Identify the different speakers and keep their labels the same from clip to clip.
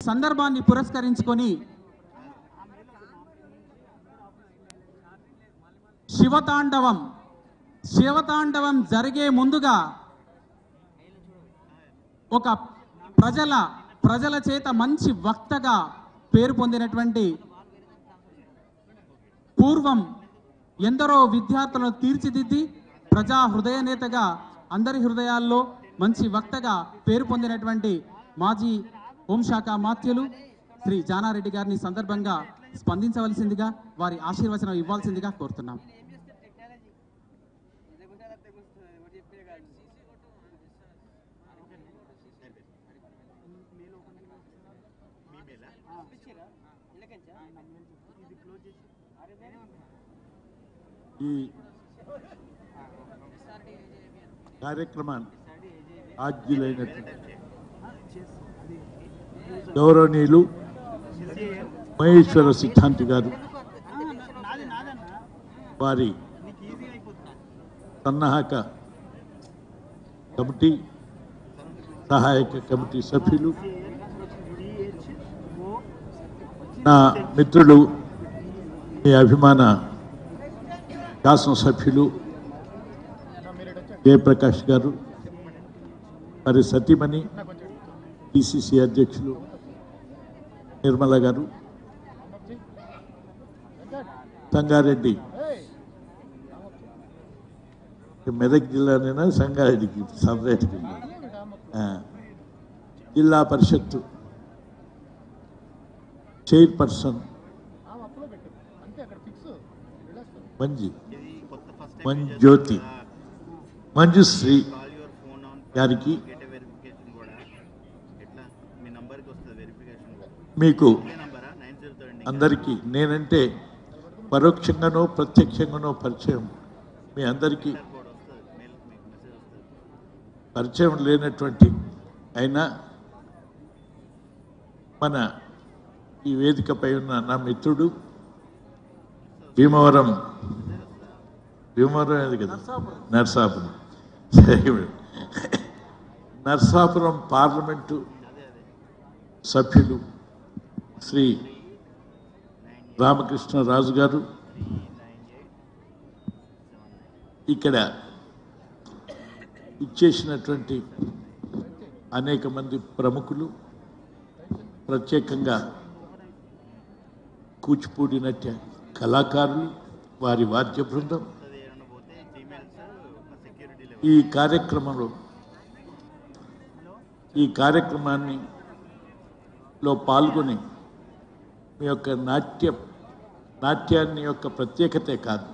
Speaker 1: సందర్భాన్ని పురస్కరించుకొని శివతాండవం శివతాండవం జరిగే ముందుగా ఒక ప్రజల ప్రజల చేత మంచి వక్తగా పేరు పొందినటువంటి పూర్వం ఎందరో విద్యార్థులను తీర్చిదిద్ది ప్రజా హృదయ నేతగా అందరి హృదయాల్లో మంచి వక్తగా పేరు పొందినటువంటి మాజీ హోంశాఖ మాత్యులు శ్రీ జానారెడ్డి గారిని ఈ సందర్భంగా స్పందించవలసిందిగా వారి ఆశీర్వచనం ఇవ్వాల్సిందిగా కోరుతున్నాం
Speaker 2: ఈ కార్యక్రమాన్ని ఆద్యులైనటువంటి గౌరవనీయులు మహేశ్వర సిద్ధాంతి గారు వారి సన్నాహక కమిటీ సహాయక కమిటీ సభ్యులు నా మిత్రులు మీ అభిమాన శాసనసభ్యులు జయప్రకాష్ గారు మరి సతీమణి పిసిసి అధ్యక్షులు నిర్మల గారు సంగారెడ్డి మెదక్ జిల్లానైనా సంగారెడ్డికి సపరేట్గా ఆ, జిల్లా పరిషత్తు చైర్పర్సన్ మంజి Manjyoti Manjushri
Speaker 3: call your phone on
Speaker 2: గారికి
Speaker 3: గెట్ ఎ వెరిఫికేషన్ కూడా ఎట్లా మీ నంబర్కి వస్తుంది వెరిఫికేషన్ కూడా
Speaker 2: మీకు
Speaker 3: ఇదే నంబరా నైన్ జీరో థర్డ్
Speaker 2: అందరికీ నేనంటే పరోక్షంగానో ప్రత్యక్షంగానో పరిచయం మీ అందరికీ
Speaker 3: కోడ్ వస్తుంది మెయిల్ మీకు మెసేజ్ వస్తుంది
Speaker 2: పరిచయం లేనటువంటి అయినా మన ఈ వేదికపై ఉన్న నా మిత్రుడు భీమవరం భీమవరం ఏది కదా నర్సాపురం సరే. నర్సాపురం పార్లమెంటు సభ్యులు శ్రీ రామకృష్ణరాజు గారు ఇక్కడ ఇచ్చేసినటువంటి అనేక మంది ప్రముఖులు ప్రత్యేకంగా కూచిపూడి నట్య కళాకారులు వారి వాద్య బృందం
Speaker 3: వస్తుంది ఏమన్నా పోతే జీమెయిల్స్ సెక్యూరిటీ
Speaker 2: ఈ కార్యక్రమంలో ఈ కార్యక్రమాన్ని లో పాల్గొని మీ యొక్క నాట్య నాట్యాన్ని యొక్క ప్రత్యేకతే కాదు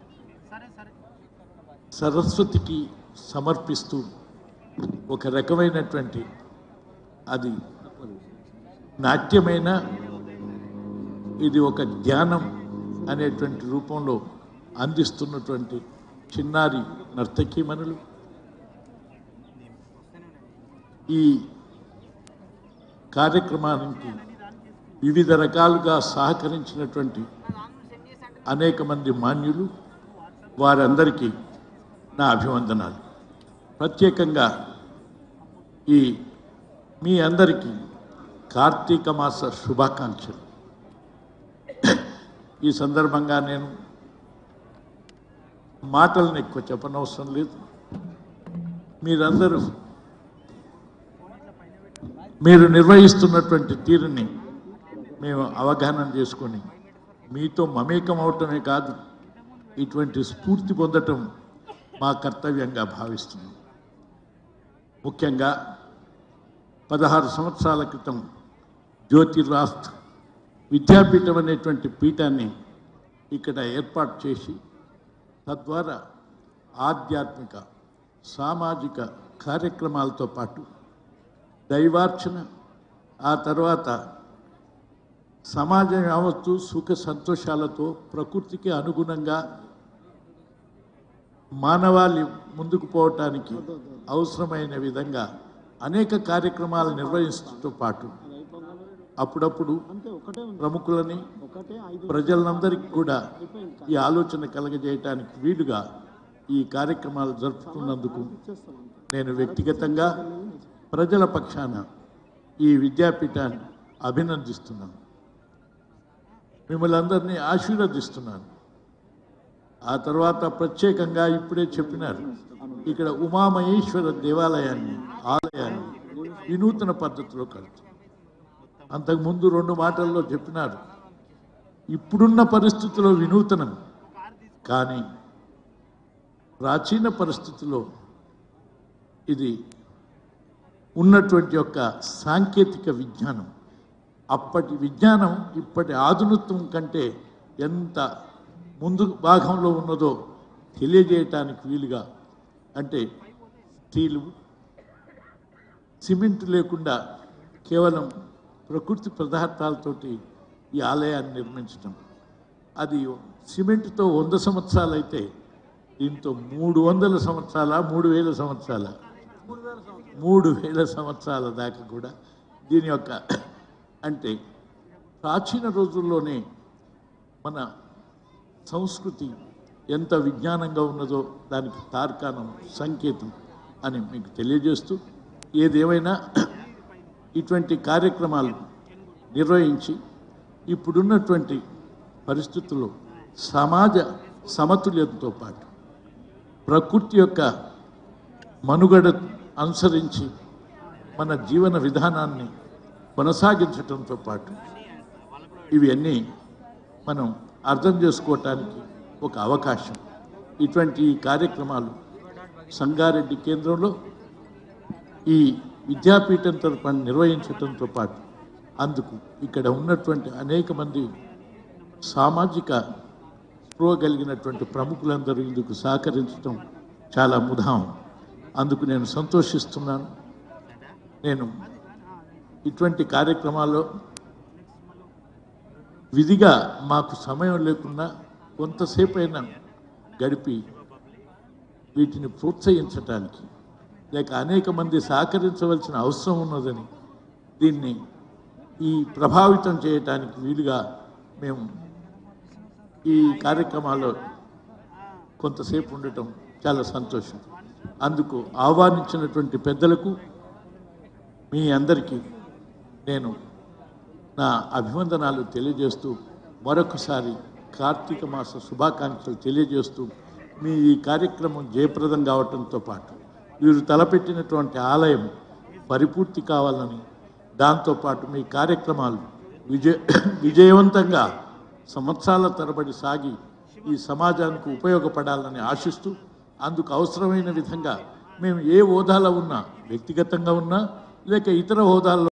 Speaker 2: సరస్వతికి సమర్పిస్తూ ఒక రకమైనటువంటి అది నాట్యమైన ఇది ఒక ధ్యానం అనేటువంటి రూపంలో అందిస్తున్నటువంటి చిన్నారి నర్తకీమణులు ఈ కార్యక్రమానికి వివిధ రకాలుగా సహకరించినటువంటి అనేక మంది మాన్యులు వారందరికీ నా అభివందనాలు ప్రత్యేకంగా ఈ మీ అందరికీ కార్తీక మాస శుభాకాంక్షలు ఈ సందర్భంగా నేను మాటలను ఎక్కువ చెప్పనవసరం లేదు మీరందరూ మీరు నిర్వహిస్తున్నటువంటి తీరుని మేము అవగాహన చేసుకొని మీతో మమేకం అవటమే కాదు ఇటువంటి స్ఫూర్తి పొందటం మా కర్తవ్యంగా భావిస్తున్నాం ముఖ్యంగా పదహారు సంవత్సరాల క్రితం జ్యోతిరాస్త్ విద్యాపీఠం అనేటువంటి పీఠాన్ని ఇక్కడ ఏర్పాటు చేసి తద్వారా ఆధ్యాత్మిక సామాజిక కార్యక్రమాలతో పాటు దైవార్చన ఆ తర్వాత సమాజం యావత్తు సుఖ సంతోషాలతో ప్రకృతికి అనుగుణంగా మానవాళి ముందుకు పోవటానికి అవసరమైన విధంగా అనేక కార్యక్రమాలు నిర్వహించడంతో పాటు అప్పుడప్పుడు ప్రముఖులని ప్రజలందరికీ కూడా ఈ ఆలోచన కలగజేయటానికి వీలుగా ఈ కార్యక్రమాలు జరుపుతున్నందుకు నేను వ్యక్తిగతంగా ప్రజల పక్షాన ఈ విద్యాపీఠాన్ని అభినందిస్తున్నాను మిమ్మల్ని అందరినీ ఆశీర్వదిస్తున్నాను ఆ తర్వాత ప్రత్యేకంగా ఇప్పుడే చెప్పినారు ఇక్కడ ఉమామహేశ్వర దేవాలయాన్ని ఆలయాన్ని వినూతన పద్ధతిలో కడుతుంది అంతకుముందు రెండు మాటల్లో చెప్పినారు ఇప్పుడున్న పరిస్థితుల్లో వినూతనం కానీ ప్రాచీన పరిస్థితిలో ఇది ఉన్నటువంటి యొక్క సాంకేతిక విజ్ఞానం అప్పటి విజ్ఞానం ఇప్పటి ఆధునిత్వం కంటే ఎంత ముందు భాగంలో ఉన్నదో తెలియజేయటానికి వీలుగా అంటే స్టీలు సిమెంట్ లేకుండా కేవలం ప్రకృతి పదార్థాలతోటి ఈ ఆలయాన్ని నిర్మించడం అది సిమెంట్తో వంద సంవత్సరాలు అయితే దీంతో మూడు వందల సంవత్సరాల మూడు వేల సంవత్సరాల మూడు వేల సంవత్సరాల దాకా కూడా దీని యొక్క అంటే ప్రాచీన రోజుల్లోనే మన సంస్కృతి ఎంత విజ్ఞానంగా ఉన్నదో దానికి తార్కాణం సంకేతం అని మీకు తెలియజేస్తూ ఏదేమైనా ఇటువంటి కార్యక్రమాలు నిర్వహించి ఇప్పుడున్నటువంటి పరిస్థితుల్లో సమాజ సమతుల్యతతో పాటు ప్రకృతి యొక్క మనుగడ అనుసరించి మన జీవన విధానాన్ని కొనసాగించడంతో పాటు ఇవన్నీ మనం అర్థం చేసుకోవటానికి ఒక అవకాశం ఇటువంటి కార్యక్రమాలు సంగారెడ్డి కేంద్రంలో ఈ విద్యాపీఠం తరపున నిర్వహించడంతో పాటు అందుకు ఇక్కడ ఉన్నటువంటి అనేక మంది సామాజిక స్పృహ కలిగినటువంటి ప్రముఖులందరూ ఇందుకు సహకరించడం చాలా ముదాం అందుకు నేను సంతోషిస్తున్నాను నేను ఇటువంటి కార్యక్రమాల్లో విధిగా మాకు సమయం లేకుండా కొంతసేపు అయినా గడిపి వీటిని ప్రోత్సహించటానికి లేక అనేక మంది సహకరించవలసిన అవసరం ఉన్నదని దీన్ని ఈ ప్రభావితం చేయటానికి వీలుగా మేము ఈ కార్యక్రమాల్లో కొంతసేపు ఉండటం చాలా సంతోషం అందుకు ఆహ్వానించినటువంటి పెద్దలకు మీ అందరికీ నేను నా అభివందనాలు తెలియజేస్తూ మరొకసారి కార్తీక మాస శుభాకాంక్షలు తెలియజేస్తూ మీ ఈ కార్యక్రమం జయప్రదం కావటంతో పాటు వీరు తలపెట్టినటువంటి ఆలయం పరిపూర్తి కావాలని దాంతోపాటు మీ కార్యక్రమాలు విజయ విజయవంతంగా సంవత్సరాల తరబడి సాగి ఈ సమాజానికి ఉపయోగపడాలని ఆశిస్తూ అందుకు అవసరమైన విధంగా మేము ఏ హోదాలో ఉన్నా వ్యక్తిగతంగా ఉన్నా లేక ఇతర హోదాల్లో